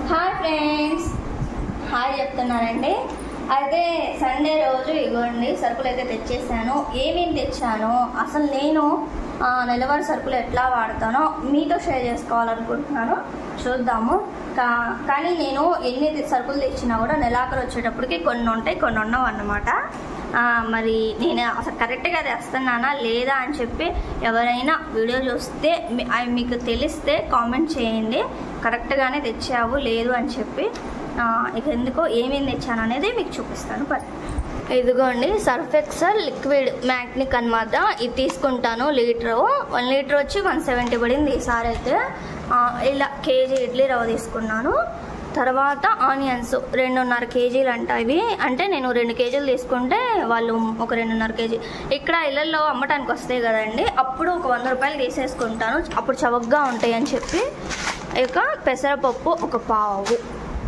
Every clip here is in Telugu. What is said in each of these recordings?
హాయ్ ఫ్రెండ్స్ హాయ్ చెప్తున్నానండి అయితే సండే రోజు ఇగోండి సరుకులు అయితే తెచ్చేసాను ఏమేమి తెచ్చాను అసలు నేను ఆ, నెలవారీ సరుకులు ఎట్లా వాడతానో మీతో షేర్ చేసుకోవాలనుకుంటున్నాను చూద్దాము కా కానీ నేను ఎన్ని తె- సరుకులు తెచ్చినా కూడా నెలాఖరు వచ్చేటప్పటికి కొన్ని ఉంటాయి కొన్ని ఉండవు అన్నమాట ఆ, మరి నేను అసలు కరెక్ట్గా తెస్తున్నానా లేదా అని చెప్పి ఎవరైనా వీడియో చూస్తే మీ- అవి మీకు తెలిస్తే కామెంట్ చేయండి కరెక్ట్గానే తెచ్చావు లేదు అని చెప్పి ఆ, ఇక ఎందుకో ఏమేమి తెచ్చాను అనేది మీకు చూపిస్తాను పద ఇదిగోండి సర్ఫ్ ఎక్సల్ లిక్విడ్ మ్యాగ్నిక్ అనమాట ఇది తీసుకుంటాను లీటరు వన్ లీటర్ వచ్చి వన్ సెవెంటీ పడింది ఈసారి అయితే ఆ, ఇలా కేజీ ఇడ్లీ రవ్వ తీసుకున్నాను తర్వాత ఆనియన్స్ రెండున్నర కేజీలు అంట ఇవి అంటే నేను రెండు కేజీలు తీసుకుంటే వాళ్ళు ఒక రెండున్నర కేజీ ఇక్కడ ఇళ్ళల్లో అమ్మటానికి వస్తాయి కదండి అప్పుడు ఒక వంద రూపాయలు తీసేసుకుంటాను అప్పుడు చవకగా ఉంటాయి అని చెప్పి ఇక పెసరపప్పు ఒక పావు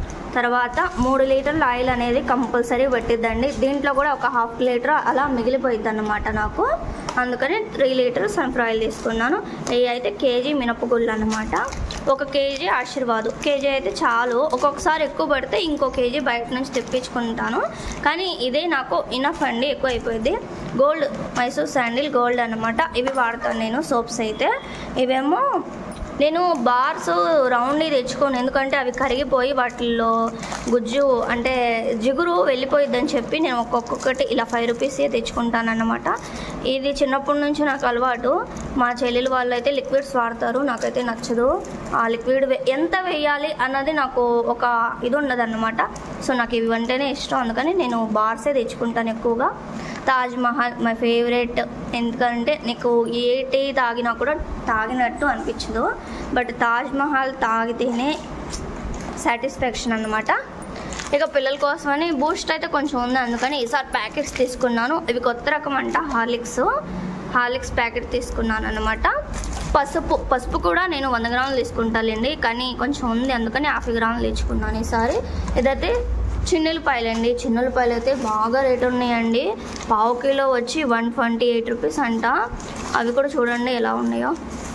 తర్వాత మూడు లీటర్ల ఆయిల్ అనేది కంపల్సరీ పెట్టిద్దండి దీంట్లో కూడా ఒక హాఫ్ లీటర్ అలా మిగిలిపోయిద్ది అన్నమాట నాకు అందుకని త్రీ లీటర్ సన్ఫ్లవర్ ఆయిల్ తీసుకున్నాను ఇవి అయితే కేజీ మినపగుళ్ళు అనమాట ఒక కేజీ ఆశీర్వాదు కేజీ అయితే చాలు ఒక్కొక్కసారి ఎక్కువ పడితే ఇంకో కేజీ బయట నుంచి తెప్పించుకుంటాను కానీ ఇదే నాకు ఇనఫ్ అండి ఎక్కువ అయిపోయింది గోల్డ్ మైసూర్ శాండిల్ గోల్డ్ అనమాట ఇవి వాడతాను నేను సోప్స్ అయితే ఇవేమో నేను బార్స్ రౌండ్ తెచ్చుకోను ఎందుకంటే అవి కరిగిపోయి వాటిల్లో గుజ్జు అంటే జిగురు వెళ్ళిపోయిద్దని చెప్పి నేను ఒక్కొక్కటి ఇలా ఫైవ్ రూపీస్ తెచ్చుకుంటాను అన్నమాట ఇది చిన్నప్పటి నుంచి నాకు అలవాటు మా చెల్లెలు వాళ్ళు అయితే లిక్విడ్స్ వాడతారు నాకైతే నచ్చదు ఆ లిక్విడ్ వే- ఎంత వేయాలి అన్నది నాకు ఒక ఇది ఉండదు అనమాట సో నాకు ఇవి అంటేనే ఇష్టం అందుకని నేను బార్సే తెచ్చుకుంటాను ఎక్కువగా తాజ్ మహల్ మై ఫేవరెట్ ఎందుకంటే నీకు ఏ టీ తాగినా కూడా తాగినట్టు అనిపించదు బట్ తాజ్ మహల్ తాగితేనే సాటిస్ఫాక్షన్ అనమాట ఇక పిల్లల కోసమని బూస్ట్ అయితే కొంచెం ఉంది అందుకని ఈసారి ప్యాకెట్స్ తీసుకున్నాను ఇవి కొత్త రకం అంట హార్లిక్స్ హార్లిక్స్ ప్యాకెట్ తీసుకున్నాను అనమాట పసుపు పసుపు కూడా నేను వంద గ్రాములు తీసుకుంటానండి కానీ కొంచెం ఉంది అందుకని యాభై గ్రాములు తెచ్చుకున్నాను ఈసారి ఇదైతే చిన్నులపాయలు అండి చిన్నులపాయలు అయితే బాగా రేట్ ఉన్నాయండి పావు కిలో వచ్చి వన్ ట్వంటీ ఎయిట్ రూపీస్ అంట అవి కూడా చూడండి ఎలా ఉన్నాయో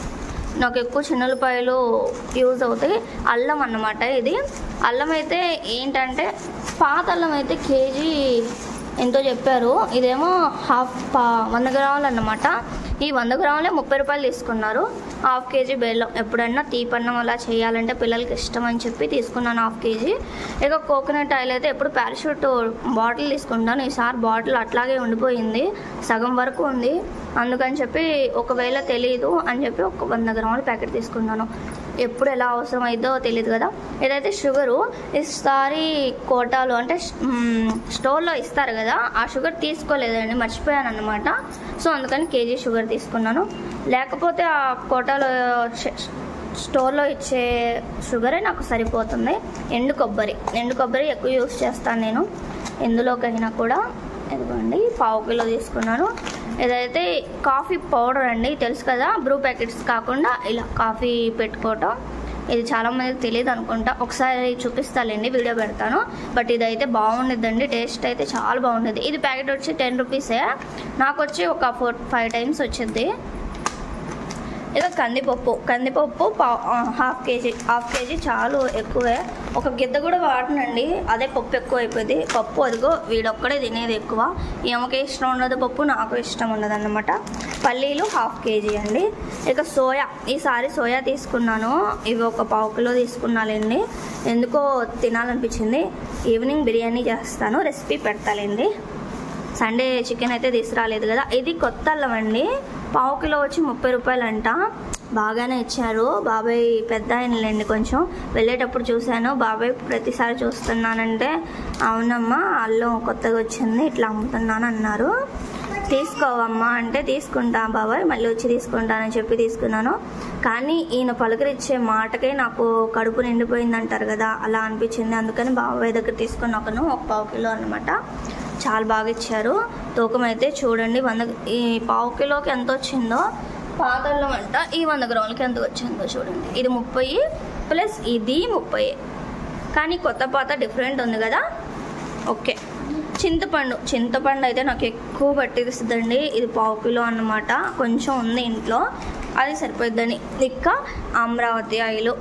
నాకు ఎక్కువ చిన్నులపాయలు యూజ్ అవుతాయి అల్లం అన్నమాట ఇది అల్లం అయితే ఏంటంటే పాత అల్లం అయితే కేజీ ఎంతో చెప్పారు ఇదేమో హాఫ్ పా వంద గ్రాములు అన్నమాట ఈ వంద గ్రాములే ముప్పై రూపాయలు తీసుకున్నారు హాఫ్ కేజీ బెల్లం ఎప్పుడన్నా తీపన్నం అలా చేయాలంటే పిల్లలకి ఇష్టం అని చెప్పి తీసుకున్నాను హాఫ్ కేజీ ఇక కోకోనట్ ఆయిల్ అయితే ఎప్పుడు పారాషూట్ బాటిల్ తీసుకుంటాను ఈసారి బాటిల్ అట్లాగే ఉండిపోయింది సగం వరకు ఉంది అందుకని చెప్పి ఒకవేళ తెలియదు అని చెప్పి ఒక వంద గ్రాముల ప్యాకెట్ తీసుకున్నాను ఎప్పుడు ఎలా అవసరం అయిద్దో తెలియదు కదా ఏదైతే షుగరు ఈసారి కోటాలు అంటే మ్, స్టోర్లో ఇస్తారు కదా ఆ షుగర్ తీసుకోలేదండి మర్చిపోయాను అనమాట సో అందుకని కేజీ షుగర్ తీసుకున్నాను లేకపోతే ఆ కోటాలో ష- స్టోర్లో ఇచ్చే షుగరే నాకు సరిపోతుంది ఎండు కొబ్బరి ఎండు కొబ్బరి ఎక్కువ యూస్ చేస్తాను నేను ఎందులోకైనా కూడా ఇదిగోండి పావు కిలో తీసుకున్నాను ఇదైతే కాఫీ పౌడర్ అండి తెలుసు కదా బ్రూ ప్యాకెట్స్ కాకుండా ఇలా కాఫీ పెట్టుకోవటం ఇది చాలా మందికి తెలియదు అనుకుంటా ఒకసారి చూపిస్తాలేండి వీడియో పెడతాను బట్ ఇదైతే బాగుండిద్దండి టేస్ట్ అయితే చాలా బాగుండేది ఇది ప్యాకెట్ వచ్చి టెన్ రూపీసే నాకు వచ్చి ఒక ఫోర్ ఫైవ్ టైమ్స్ వచ్చింది ఇక కందిపప్పు కందిపప్పు పా- ఆ, హాఫ్ కేజీ హాఫ్ కేజీ చాలు ఎక్కువే ఒక గిద్ద కూడా వాడనండి అదే పప్పు ఎక్కువ అయిపోయింది పప్పు అదిగో వీడొక్కడే తినేది ఎక్కువ ఈమెకి ఇష్టం ఉండదు పప్పు నాకు ఇష్టం ఉండదు అనమాట పల్లీలు హాఫ్ కేజీ అండి ఇక సోయా ఈసారి సోయా తీసుకున్నాను ఇవి ఒక పావు కిలో తీసుకున్నానండి ఎందుకో తినాలనిపించింది ఈవినింగ్ బిర్యానీ చేస్తాను రెసిపీ పెడతాలేండి సండే చికెన్ అయితే తీసుకురాలేదు కదా ఇది కొత్త అల్లం అండి పావు కిలో వచ్చి ముప్పై రూపాయలు అంట బాగానే ఇచ్చారు బాబాయ్ పెద్ద ఆయనలేండి కొంచెం వెళ్ళేటప్పుడు చూశాను బాబాయ్ ప్రతిసారి చూస్తున్నానంటే అవునమ్మా అల్లం కొత్తగా వచ్చింది ఇట్లా అమ్ముతున్నాను అన్నారు తీసుకోవమ్మా అంటే తీసుకుంటా బాబాయ్ మళ్ళీ వచ్చి తీసుకుంటానని చెప్పి తీసుకున్నాను కానీ ఈయన పలకరిచ్చే మాటకే నాకు కడుపు నిండిపోయింది అంటారు కదా అలా అనిపించింది అందుకని బాబాయ్ దగ్గర తీసుకుని ఒకను ఒక పావు కిలో అనమాట చాలా బాగా ఇచ్చారు తూకం అయితే చూడండి వంద ఈ పావు కిలోకి ఎంత వచ్చిందో పాతల్లో అంట ఈ వంద గ్రాములకి ఎంత వచ్చిందో చూడండి ఇది ముప్పై ప్లస్ ఇది ముప్పై కానీ కొత్త పాత డిఫరెంట్ ఉంది కదా ఓకే చింతపండు చింతపండు అయితే నాకు ఎక్కువ పట్టిస్తుందండి ఇది పావు కిలో అన్నమాట కొంచెం ఉంది ఇంట్లో అది సరిపోద్దని ఇంకా అమరావతి ఆయిల్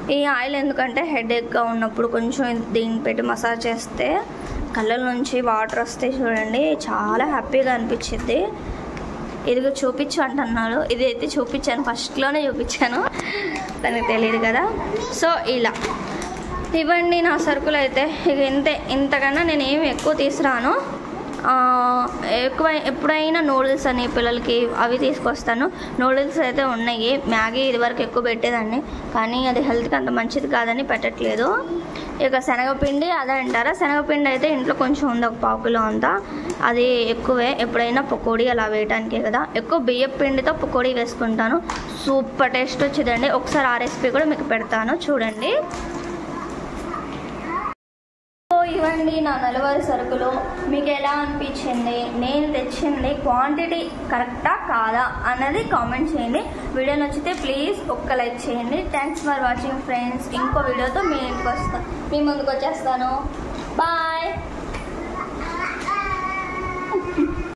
ఈ ఆయిల్ ఎందుకంటే హెడేక్గా ఉన్నప్పుడు కొంచెం దీన్ని పెట్టి మసాజ్ చేస్తే కళ్ళ నుంచి వాటర్ వస్తాయి చూడండి చాలా హ్యాపీగా అనిపించింది ఇదిగో చూపించు అంటున్నాడు ఇది అయితే చూపించాను ఫస్ట్లోనే చూపించాను తనకి తెలియదు కదా సో ఇలా ఇవ్వండి నా సరుకులు అయితే ఇక ఇంతే ఇంతకన్నా నేను ఏమి ఎక్కువ తీసుకురాను ఆ, ఎక్కువ ఎప్పుడైనా నూడిల్స్ అని పిల్లలకి అవి తీసుకొస్తాను నూడిల్స్ అయితే ఉన్నాయి మ్యాగీ ఇదివరకు ఎక్కువ పెట్టేదాన్ని కానీ అది హెల్త్కి అంత మంచిది కాదని పెట్టట్లేదు ఇక శనగపిండి అదే అంటారా శనగపిండి అయితే ఇంట్లో కొంచెం ఉంది ఒక పావు కిలో అంతా అది ఎక్కువే ఎప్పుడైనా పకోడీ అలా వేయటానికే కదా ఎక్కువ బియ్యం పిండితో పకోడీ వేసుకుంటాను సూపర్ టేస్ట్ వచ్చిందండి ఒకసారి ఆ రెసిపీ కూడా మీకు పెడతాను చూడండి సో ఇవ్వండి నా నెలవారి సరుకులు మీకు ఎలా అనిపించింది నేను తెచ్చింది క్వాంటిటీ కరెక్టా కాదా అన్నది కామెంట్ చేయండి వీడియో నచ్చితే ప్లీజ్ ఒక్క లైక్ చేయండి థ్యాంక్స్ ఫర్ వాచింగ్ ఫ్రెండ్స్ ఇంకో వీడియోతో మీ ఇంటికి వస్తా మీ ముందుకు వచ్చేస్తాను బాయ్